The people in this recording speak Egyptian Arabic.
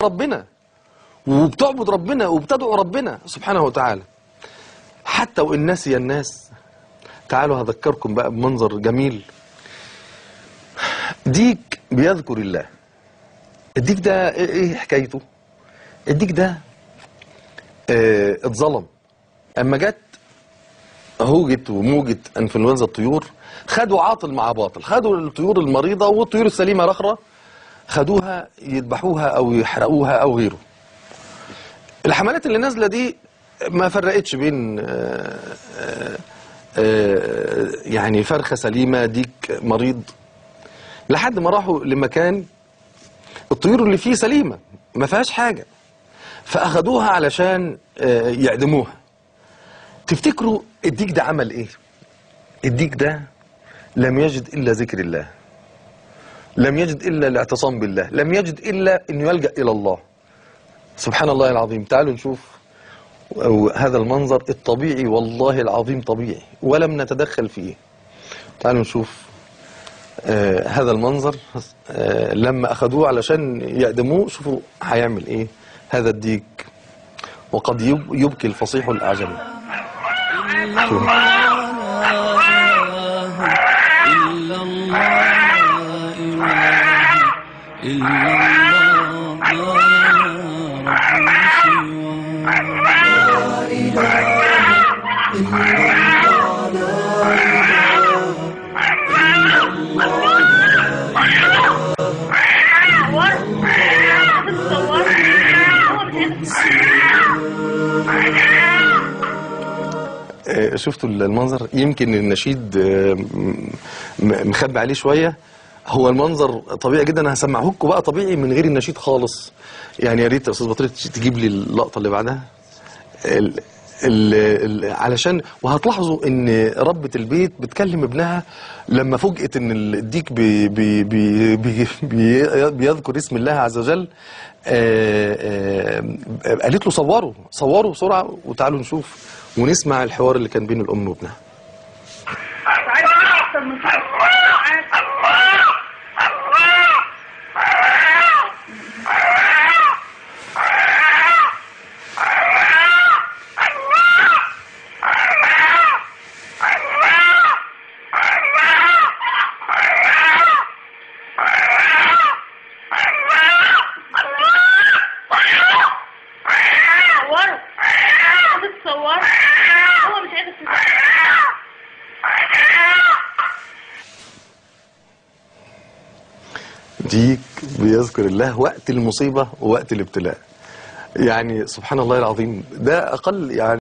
ربنا وبتعبد ربنا وبتدعو ربنا سبحانه وتعالى حتى وإن نسي الناس تعالوا هذكركم بقى بمنظر جميل ديك بيذكر الله الديك ده ايه إيه حكايته الديك ده اه اتظلم اما جت هوجة وموجة انفلونزا الطيور خدوا عاطل مع باطل خدوا الطيور المريضة والطيور السليمة رخرة خدوها يذبحوها او يحرقوها او غيره الحملات اللي نازلة دي ما فرقتش بين آه، آه، آه، يعني فرخة سليمة ديك مريض لحد ما راحوا لمكان الطيور اللي فيه سليمة ما فيهاش حاجة فأخدوها علشان آه، يعدموها تفتكروا الديك ده عمل ايه الديك ده لم يجد إلا ذكر الله لم يجد إلا الاعتصام بالله لم يجد إلا أنه يلجأ إلى الله سبحان الله العظيم تعالوا نشوف أو هذا المنظر الطبيعي والله العظيم طبيعي ولم نتدخل فيه تعالوا نشوف آه هذا المنظر آه لما أخذوه علشان يعدموه شوفوا هيعمل إيه هذا الديك وقد يب- يبكي الفصيح الأعجمي شوف. إلا الله إله إلا الله لا رب سواه آه، شفتوا المنظر يمكن النشيد آه، م- م- مخبي عليه شويه هو المنظر طبيعي جدا انا هسمعه لكم بقى طبيعي من غير النشيد خالص يعني يا ريت يا استاذ بطريق تجيب لي اللقطه اللي بعدها ال ال ال علشان وهتلاحظوا ان ربة البيت بتكلم ابنها لما فوجئت ان الديك بي بي بي بي بي بيذكر اسم الله عز وجل آه، آه، قالت له صوروا صوروا بسرعه وتعالوا نشوف ونسمع الحوار اللي كان بين الام وابنها عايز اكتر من كده صوروا بتصور هو مش عايز تصور ديك بيذكر الله وقت المصيبه ووقت الابتلاء يعني سبحان الله العظيم ده اقل يعني